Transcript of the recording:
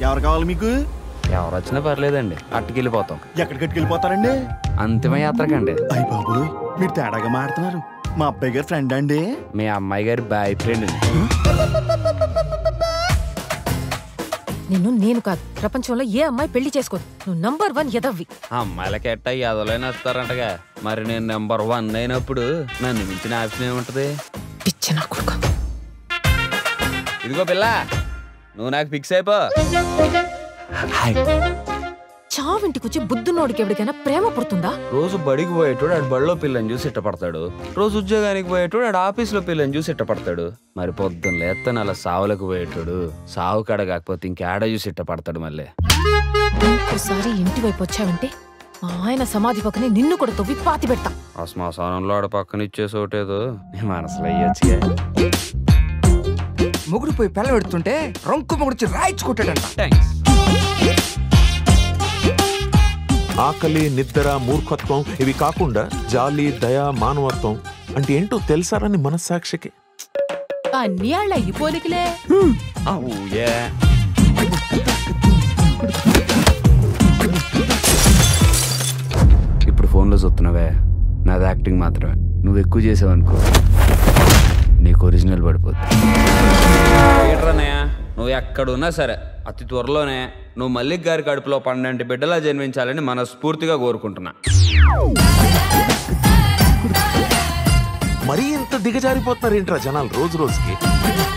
ఎవరు కావాలి మీకు ఎవరు వచ్చినా పర్లేదండి అట్టుకెళ్ళిపోతాం ఎక్కడికి వెళ్ళిపోతారండి అంతిమ యాత్రకండి అయ్య బాబు మీరు తేడాగా మాడుతున్నారు మా అబ్బాయి గారి ఫ్రెండ్ అండి మీ అమ్మాయి గారి బాయ్ ఫ్రెండ్ నిన్ను నేను కాదు ప్రపంచంలో ఏ అమ్మాయి పెళ్లి చేసుకోదు నువ్వు నంబర్ వన్ ఎదవ్వి అమ్మాయిలకి ఎట్టా ఎదలైనా వస్తారంటగా మరి నేను నెంబర్ వన్ అయినప్పుడు నన్ను మించిన ఆప్షన్ ఏముంటది పిచ్చి నా కొడుకు ఇదిగో పిల్ల నువ్వు నాకు ఫిక్స్ అయిపో చావింటికి వచ్చి బుద్ధున్నోడికి ఎవరికైనా ప్రేమ పుడుతుందా రోజు బడికి పోయేటోడు ఆడు బడిలో పిల్లని చూసి ఇట్టపడతాడు రోజు ఉద్యోగానికి పోయేటోడు ఆడు ఆఫీస్లో పిల్లని చూసి ఇట్టపడతాడు మరి పొద్దున్న లేత్తన అలా సావులకు పోయేటోడు సావు కాడ కాకపోతే ఇంకేడ చూసి ఇట్టపడతాడు మళ్ళీ ఒకసారి ఇంటి వైపు వచ్చావంటే మా ఆయన సమాధి పక్కనే నిన్ను కూడా తవ్వి పాతి పెడతా ఆ శ్మశానంలో ఆడ పక్కన ఇచ్చేసి ఒకటేదో నీ మనసులో అయ్యొచ్చుగా మొగుడు పోయి పిల్ల పెడుతుంటే రొంకు మొగుడు వచ్చి రాయించుకుంటాడంట థ్యాంక్స్ ఆకలి నిద్ర మూర్ఖత్వం ఇవి కాకుండా జాలి దయ మానవత్వం అంటే ఏంటో తెలుసారని మనస్సాక్షికి అన్ని ఆళ్ళ ఈ పోలికలే ఊయే ఇప్పుడు ఫోన్లో చూస్తున్నావే నాది యాక్టింగ్ మాత్రమే నువ్వు ఎక్కువ చేసావనుకో నీకు ఒరిజినల్ పడిపోద్ది ఏంట్రన్నయ్య నువ్వు ఎక్కడున్నా సరే అతి త్వరలోనే నువ్వు మల్లిక్ గారి కడుపులో పన్నెండు బిడ్డలా జన్మించాలని మనస్ఫూర్తిగా కోరుకుంటున్నా మరీ ఇంత దిగజారిపోతున్నారు ఏంట్రా జనాలు రోజు రోజుకి